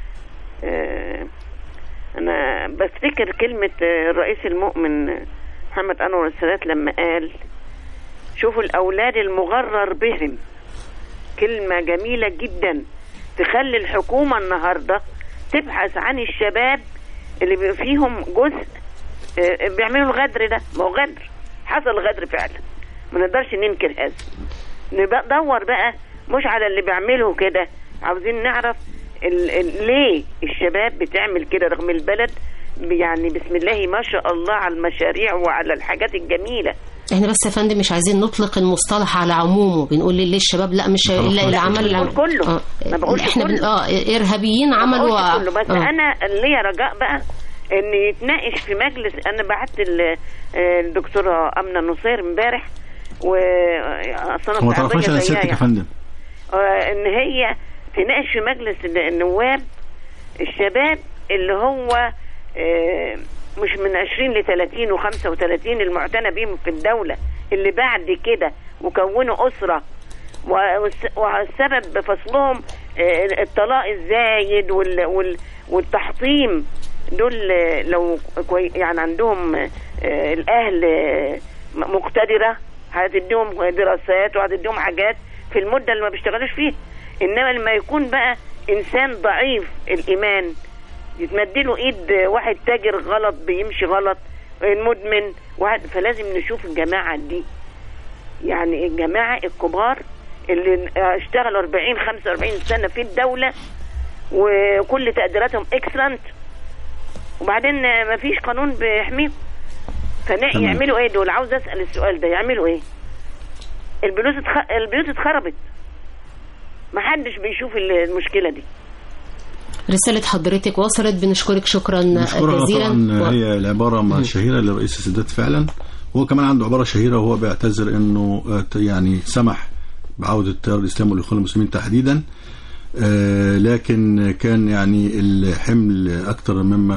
آه، انا بفتكر كلمة آه، الرئيس المؤمن محمد انور السادات لما قال شوفوا الاولاد المغرر بهم كلمة جميلة جدا تخلي الحكومة النهاردة تبحث عن الشباب اللي بيبقى فيهم جزء آه، بيعملوا الغدر ده ما هو غدر حصل غدر فعلا ما نقدرش ننكر هذا ندور بقى مش على اللي بيعمله كده عاوزين نعرف ال ال ليه الشباب بتعمل كده رغم البلد يعني بسم الله ما شاء الله على المشاريع وعلى الحاجات الجميلة احنا بس يا فندم مش عايزين نطلق المصطلح على عمومه بنقول ليه الشباب لا مش الا اللي عمل لا، مش بقول كله. آه، ما بقولش احنا بن... كله. اه ارهابيين ما عملوا بقولش كله بس آه. انا ليا رجاء بقى ان يتناقش في مجلس انا بعت ال- الدكتوره امنه نصير امبارح و اصل هو ما تعرفناش على سيادتك يا فندم آه، ان هي تناقش في مجلس النواب الشباب اللي هو آه، مش من 20 ل 30 و35 المعتنى بيهم في الدولة اللي بعد كده وكونوا أسرة والس- والسبب بفصلهم آه، الطلاق الزايد وال- وال- والتحطيم دول آه، لو كوي يعني عندهم آه، الأهل آه، م- مقتدرة هتديهم دراسات وهتديهم حاجات في المدة اللي ما بيشتغلوش فيها إنما لما يكون بقى إنسان ضعيف الإيمان يتمدله ايد واحد تاجر غلط بيمشي غلط مدمن واحد فلازم نشوف الجماعه دي يعني الجماعه الكبار اللي اشتغلوا 40 45 سنه في الدوله وكل تقديراتهم اكسلنت وبعدين ما فيش قانون بيحميهم تمام. فيعملوا ايه دول عاوز اسال السؤال ده يعملوا ايه البيوت اتخ... البيوت اتخربت ما حدش بيشوف المشكله دي رسالة حضرتك وصلت بنشكرك شكرا مشكورة جزيلا طبعا و- هي العبارة ما شهيرة لرئيس السادات فعلا هو كمان عنده عبارة شهيرة وهو بيعتذر انه آه، يعني سمح بعودة التيار الاسلامي والاخوان المسلمين تحديدا آه، لكن كان يعني الحمل اكثر مما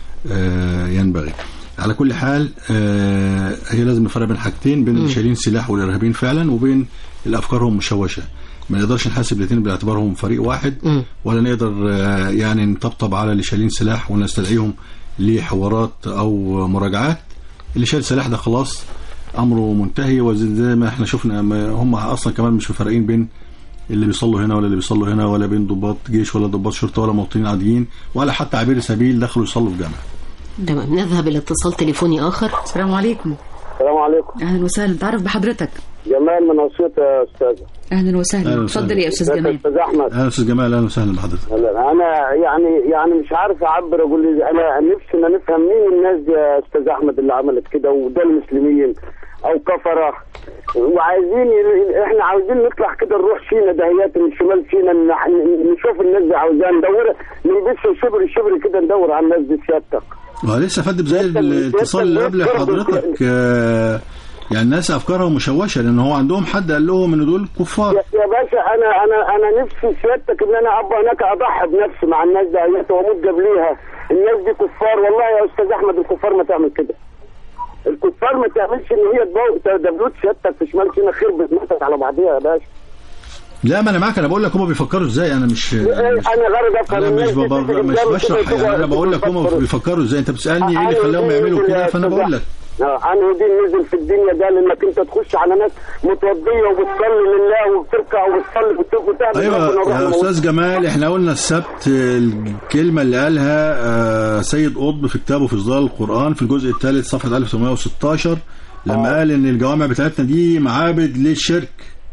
آه، ينبغي على كل حال آه، هي لازم نفرق بين حاجتين بين اللي شايلين سلاح والارهابيين فعلا وبين اللي افكارهم مشوشه ما نقدرش نحاسب الاثنين باعتبارهم فريق واحد ولا نقدر آه، يعني نطبطب على اللي شايلين سلاح ونستدعيهم لحوارات او مراجعات اللي شايل سلاح ده خلاص امره منتهي وزي ما احنا شفنا ما هم اصلا كمان مش مفرقين بين اللي بيصلوا هنا ولا اللي بيصلوا هنا ولا بين ضباط جيش ولا ضباط شرطه ولا مواطنين عاديين ولا حتى عبير سبيل دخلوا يصلوا في جامع تمام نذهب إلى اتصال تليفوني آخر السلام عليكم السلام عليكم اهلا وسهلا تعرف بحضرتك جمال من اسيوط يا استاذ اهلا وسهلا أهلا اتفضل وسهلا. يا استاذ ازيك يا جمال استاذ احمد اهلا استاذ جمال اهلا وسهلا بحضرتك هلا. انا يعني يعني مش عارف اعبر اقول لي انا نفسنا نفهم مين الناس دي يا استاذ احمد اللي عملت كده وده المسلمين او كفره وعايزين احنا عاوزين نطلع كده نروح سينا دهيات من شمال سينا ن- نشوف الناس دي عاوزاها ندور نلبس شبر شبر كده ندور على الناس دي سيادتك ما لسه فدب زي الاتصال اللي قبل حضرتك آه، يعني الناس افكارها مشوشه لان هو عندهم حد قال لهم ان دول كفار يا يا باشا انا انا انا نفسي سيادتك ان انا ابقى هناك اضحي بنفسي مع الناس دهيات واموت قبليها الناس دي كفار والله يا استاذ احمد الكفار ما تعمل كده الكفار ما تعملش ان هي تبو- دبلوت سيادتك في شمال سينا خير بتمسك على بعضيها يا باشا لا ما انا معاك انا بقول لك هم بيفكروا ازاي انا مش انا غرض افهم انا الناس مش دي ببر... تيجي مش قدامي بشرح كده يعني انا بقول لك هم بتفكر. بيفكروا ازاي انت بتسالني ايه اللي أنا خلاهم دين يعملوا نزل كده يا فانا أستاذ بقول لك آه، انا دين نزل في الدنيا ده لانك انت تخش على ناس متوضيه وبتصلي لله وبتركع وبتصلي وت- وتعمل ايوه ربنا يا ورحمة استاذ جمال احنا قلنا السبت الكلمه اللي قالها آه، سيد قطب في كتابه في ظلال القران في الجزء الثالث صفحه 1816 لما قال ان الجوامع بتاعتنا دي معابد للشرك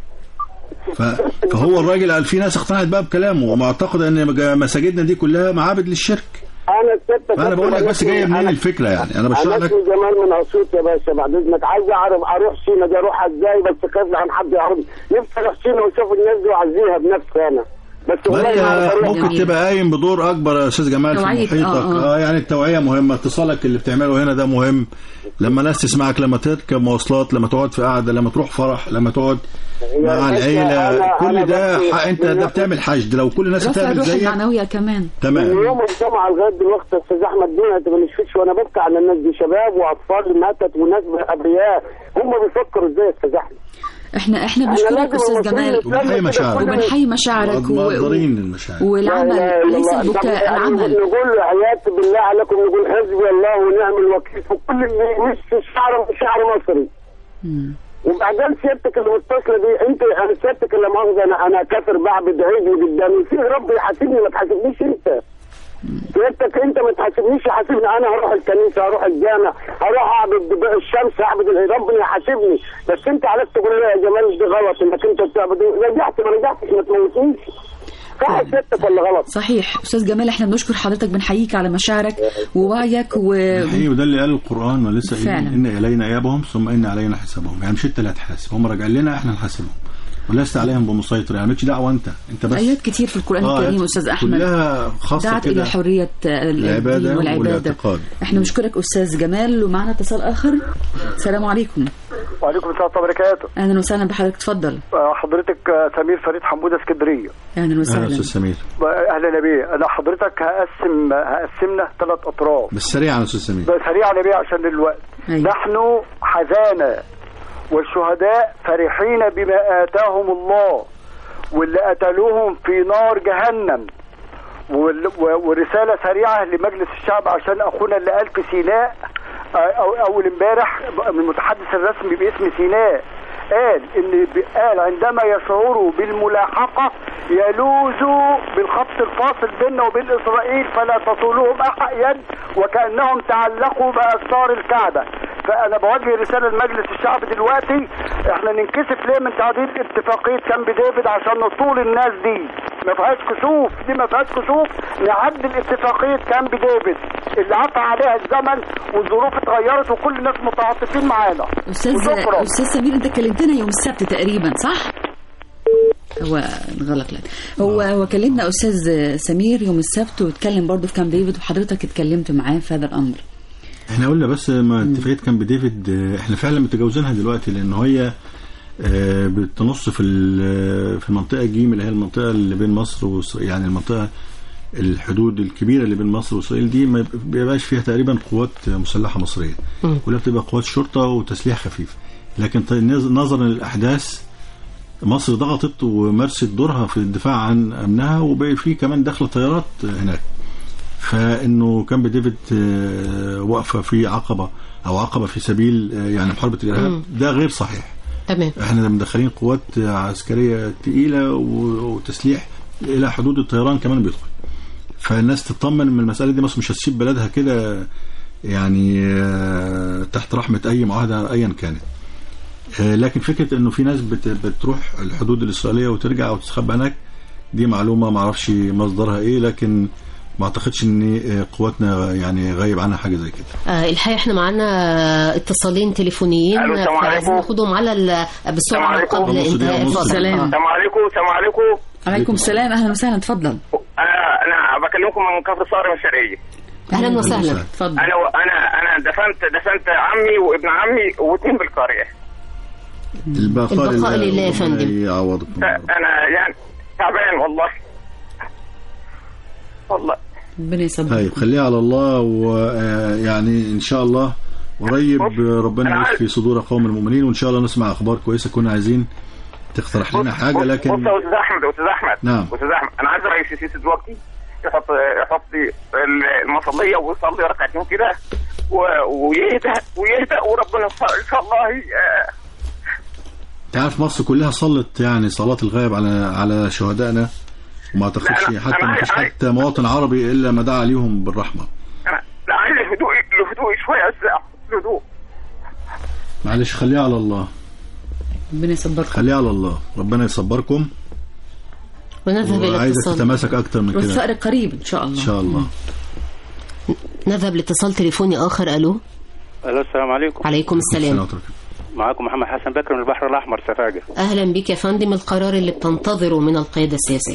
ف... فهو الراجل قال في ناس اقتنعت بقى بكلامه ومعتقد ان مج- مساجدنا دي كلها معابد للشرك انا سيادتك فانا بقول لك بس جايه منين الفكره يعني انا بشرح انا لك اسمي جمال من اسيوط يا باشا بعد اذنك عايز اعرف اروح سينا دي اروح ازاي بس خايف عن حد يعرف نفسي اروح سينا واشوف الناس دي واعزيها بنفسي انا بس ما والله ما أعرف هي أروح. ممكن تبقى قايم بدور اكبر يا استاذ جمال في توعية، محيطك آه، اه يعني التوعيه مهمه اتصالك اللي بتعمله هنا ده مهم لما ناس تسمعك لما تركب مواصلات لما تقعد في قعده لما تروح فرح لما تقعد مع باشا، العيله أنا- كل أنا ده بس- ح- انت ده بتعمل حشد لو كل الناس رفع هتعمل الروح زيك المعنوية كمان من تمام يوم الجمعة لغاية دلوقتي يا استاذ احمد دي ما تبنشفش وانا ببكي على الناس دي شباب واطفال ماتت وناس ابرياء هم بيفكروا ازاي يا استاذ احمد احنا احنا أنا بنشكرك لازم استاذ المصريين جمال وبنحيي مشاعرك وبنحيي مشاعرك و... مقدرين المشاعر والعمل لا إله إلا ليس الله. البكاء طب يعني العمل نقول حياة بالله عليكم نقول حسبي الله ونعم الوكيل في كل اللي مش شعر شعر مصري وبعدين سيادتك اللي متصله دي انت انا سيادتك اللي مؤاخذه انا انا كافر بعبد عجل قدامي في رب يحاسبني ما تحاسبنيش انت سيادتك انت ما تحاسبنيش يحاسبني انا هروح الكنيسه هروح الجامع هروح اعبد ب- الشمس اعبد ال- ربنا يحاسبني بس انت عليك تقول لي يا جمال دي غلط انك انت بتعبد رجعت ما رجعتش ما تموتنيش صح سيادتك ولا غلط؟ صحيح استاذ جمال احنا بنشكر حضرتك بنحييك على مشاعرك ووعيك و حقيقي وده اللي قال القران ما لسه فعلا. قايلين ان الينا ايابهم ثم ان علينا حسابهم يعني مش انت اللي هتحاسب هم راجعين لنا احنا نحاسبهم ولست عليهم بمسيطر يعني مالكش دعوه انت انت بس ايات كتير في القران آه، الكريم استاذ احمد كلها خاصه دعت كده الى حريه الدين العباده والعباده والاعتقاد احنا بنشكرك استاذ جمال ومعنا اتصال اخر السلام عليكم وعليكم السلام ورحمه الله وبركاته اهلا وسهلا بحضرتك اتفضل آه، حضرتك آه، سمير فريد حموده اسكندريه اهلا اهلا وسهلا استاذ سمير آه، اهلا بيه انا حضرتك هقسم هقسمنا ثلاث اطراف بس سريعا يا استاذ سمير بس سريعا يا بيه عشان الوقت أيوة. نحن حزانة والشهداء فرحين بما آتاهم الله واللي قتلوهم في نار جهنم وال- و- ورسالة سريعة لمجلس الشعب عشان أخونا اللي قال في سيناء آه، أو أول امبارح من المتحدث الرسمي باسم سيناء قال ان ب- قال عندما يشعروا بالملاحقه يلوذوا بالخط الفاصل بيننا وبين اسرائيل فلا تصولهم احق يد وكانهم تعلقوا باستار الكعبه ف فانا بوجه رساله لمجلس الشعب دلوقتي احنا ننكسف ليه من تعديل اتفاقيه كامب ديفيد عشان نطول الناس دي ما فيهاش كسوف دي ما فيهاش كسوف نعدل اتفاقيه كامب ديفيد اللي عفى عليها الزمن والظروف اتغيرت وكل الناس متعاطفين معانا استاذ وشكرا. استاذ سمير انت كلمتنا يوم السبت تقريبا صح هو انغلق لك هو هو كلمنا استاذ سمير يوم السبت واتكلم برضه في كام ديفيد وحضرتك اتكلمت معاه في هذا الامر احنا قلنا بس ما اتفاقيه كامب ديفيد آه، احنا فعلا متجاوزينها دلوقتي لان هي آه، بتنص في ال- في المنطقه جيم اللي هي المنطقه اللي بين مصر وإسرائيل يعني المنطقه الحدود الكبيره اللي بين مصر واسرائيل دي ما بيبقاش فيها تقريبا قوات مسلحه مصريه مم. كلها بتبقى قوات شرطه وتسليح خفيف لكن ط- نظ- نظرا للاحداث مصر ضغطت ومارست دورها في الدفاع عن امنها وبقى في كمان دخل طيارات هناك فانه كامب ديفيد آه، واقفه في عقبه او عقبه في سبيل آه، يعني محاربه الارهاب مم. ده غير صحيح تمام احنا مدخلين قوات عسكريه تقيله و- وتسليح الى حدود الطيران كمان بيدخل فالناس تطمن من المساله دي مصر مش هتسيب بلدها كده يعني آه، تحت رحمه اي معاهده ايا كانت آه، لكن فكره انه في ناس بت- بتروح الحدود الاسرائيليه وترجع او تستخبى هناك دي معلومه ما اعرفش مصدرها ايه لكن ما اعتقدش ان آه، قواتنا يعني غايب عنها حاجه زي كده آه الحقيقه احنا معانا اتصالين تليفونيين ألو، السلام فعايزين عليكم. ناخدهم على ال- بسرعه عليكم. قبل نص دقيقة انتهاء ونص. الفصل سلام. آه. السلام عليكم السلام عليكم عليكم السلام اهلا وسهلا اتفضل انا انا بكلمكم من كفر صقر من الشرقيه اهلا وسهلا اتفضل انا انا انا دفنت دفنت عمي وابن عمي واثنين بالقريه البقاء, البقاء لله يا ربنا فندم. يعوضكم انا يعني تعبان والله والله ربنا يصبرك طيب خليها على الله ويعني ان شاء الله قريب ربنا أنا يشفي صدور قوم المؤمنين وان شاء الله نسمع اخبار كويسه كنا عايزين تقترح لنا حاجه بص- لكن بص يا استاذ احمد يا استاذ احمد نعم. استاذ احمد انا عايز رئيس السيسي دلوقتي يحط يحط المصليه ويصلي ركعتين كده و- ويهدى ويهدى وربنا ان شاء الله ي- تعرف مصر كلها صلت يعني صلاه الغائب على على شهدائنا وما اعتقدش لا، أنا- حتى أنا ما فيش عايز- حتى مواطن عربي الا ما دعا عليهم بالرحمه انا لا عايز الهدوء الهدوء شويه يا استاذ أحمد، الهدوء معلش خليها على الله ربنا يصبرك خليها على الله ربنا يصبركم ونذهب الى وعايزك اتصال تتماسك اكتر من كده والفقر قريب ان شاء ان الله شاء الله نذهب لاتصال تليفوني اخر الو الو السلام عليكم عليكم السلام معاكم محمد حسن بكر من البحر الاحمر سفاجه اهلا بك يا فندم القرار اللي بتنتظره من القياده السياسيه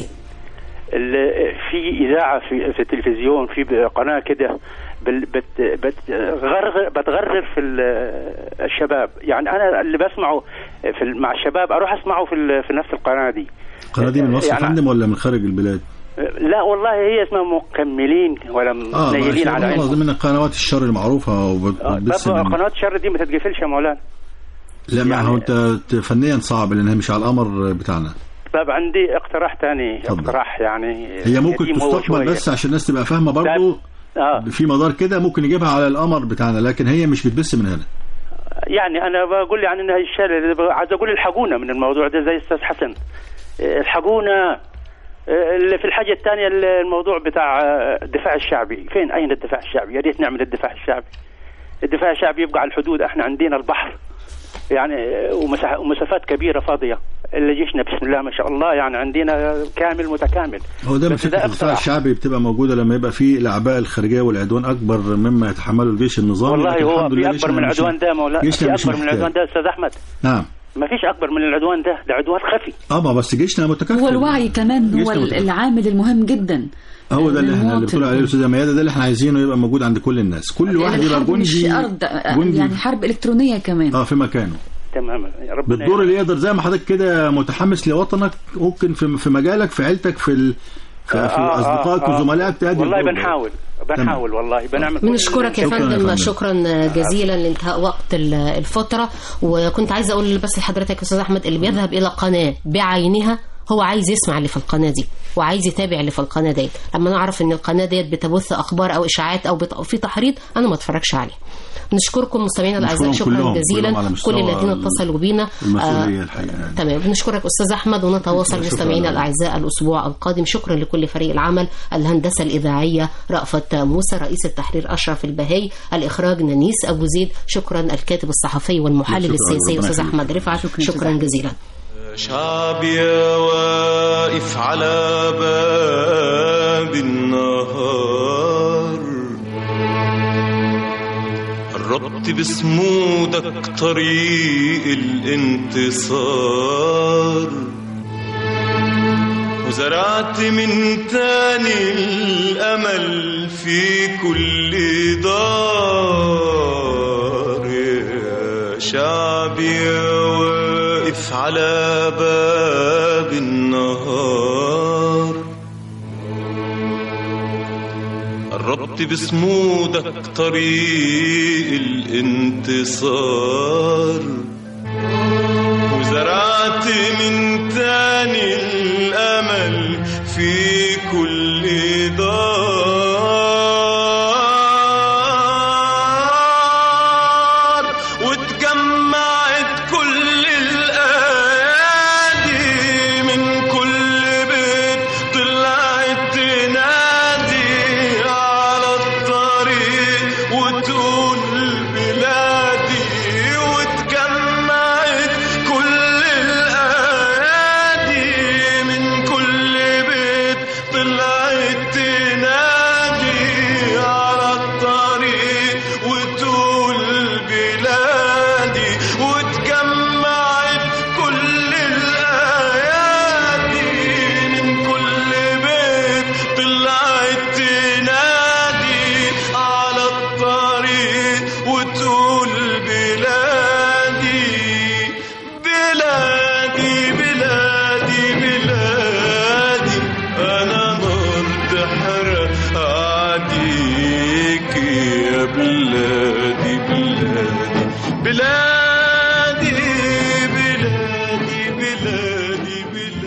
ال- في اذاعه في في التلفزيون في ب- قناه كده بال- بت بتغرغر بتغرر في ال- الشباب يعني انا اللي بسمعه في ال- مع الشباب اروح اسمعه في ال- في نفس القناه دي القناه دي من مصر يا يعني- فندم ولا من خارج البلاد؟ لا والله هي اسمها مكملين ولا اه منيلين على والله عينهم من قنوات الشر المعروفه وبتبث طب من قنوات الشر دي ما تتقفلش يا مولانا لا ما هو انت ت- فنيا صعب لانها مش على القمر بتاعنا طب عندي اقتراح تاني اتفضل. اقتراح يعني هي ممكن قديم هو تستقبل شوية. بس عشان الناس تبقى فاهمه برضو اه في مدار كده ممكن نجيبها على القمر بتاعنا لكن هي مش بتبث من هنا يعني انا بقول يعني انها الشارع عايز اقول الحقونا من الموضوع ده زي استاذ حسن آه، الحقونا آه، اللي في الحاجه الثانيه الموضوع بتاع آه، الدفاع الشعبي فين اين الدفاع الشعبي يا ريت نعمل الدفاع الشعبي الدفاع الشعبي يبقى على الحدود احنا عندنا البحر يعني آه، ومساح- ومسافات كبيره فاضيه اللي جيشنا بسم الله ما شاء الله يعني عندنا كامل متكامل هو ده بس مشكله الدفاع اقتراح. الشعبي بتبقى موجوده لما يبقى في الاعباء الخارجيه والعدوان اكبر مما يتحمله الجيش النظامي والله لكن هو الحمد في لله اكبر جيشنا من مش- العدوان ده مولانا جيشنا في مش اكبر من محتاج. العدوان ده استاذ احمد نعم ما فيش اكبر من العدوان ده ده عدوان خفي اه ما بس جيشنا متكافئ هو الوعي كمان هو جيشنا متكافئ. العامل المهم جدا هو ده اللي احنا اللي للمواطن. بتقول عليه الاستاذه ميادة ده اللي احنا عايزينه يبقى موجود عند كل الناس كل واحد يبقى الحرب مش جندي أرض جندي يعني حرب إلكترونية كمان اه في مكانه تماما ربنا بالدور اللي يقدر زي ما حضرتك كده متحمس لوطنك ممكن في في مجالك في عيلتك في ال... في, في آه، آه، اصدقائك آه. وزملائك تأدي والله الدور ده. بنحاول بنحاول والله بنعمل كل بنشكرك يا اللي- فندم شكرا جزيلا لانتهاء وقت ال- الفترة وكنت عايزة أقول بس لحضرتك يا أستاذ أحمد اللي بيذهب إلى قناة بعينها هو عايز يسمع اللي في القناة دي وعايز يتابع اللي في القناة ديت لما نعرف إن القناة ديت بتبث أخبار أو إشاعات أو بت... في تحريض أنا ما أتفرجش عليه بنشكركم مستمعينا الاعزاء نشكرهم شكرا كلهم، جزيلا كلهم على مستوى كل الذين ال- اتصلوا بينا المسؤولية الحقيقة يعني. تمام بنشكرك استاذ احمد ونتواصل شكراً مستمعينا لك. الاعزاء الاسبوع القادم شكرا لكل فريق العمل الهندسه الاذاعيه رأفت موسى رئيس التحرير اشرف البهي الاخراج نانيس ابو زيد شكرا الكاتب الصحفي والمحلل شكراً، السياسي ربنا استاذ يخليك. احمد رفعت شكرا جزيلا شعبي واقف على باب النهار قربت بسمودك طريق الانتصار وزرعت من تاني الأمل في كل دار يا شعبي واقف على باب النهار قربت بسمودك طريق الانتصار وزرعت من تاني الأمل في كل دار واتجمعت كل الأيادي من كل بيت طلعت تنادي على الطريق وتقول بلادي واتجمعت كل الأيادي من كل بيت طلعت تنادي على الطريق وتقول بلادي واتجمعت كل الأيادي من كل بيت طلعت تنادي على الطريق وتقول بلادي بلادي بلادي بلادي أنا نار تحرق عديك يا بلادي بلادي بلادي بلادي بلادي بلادي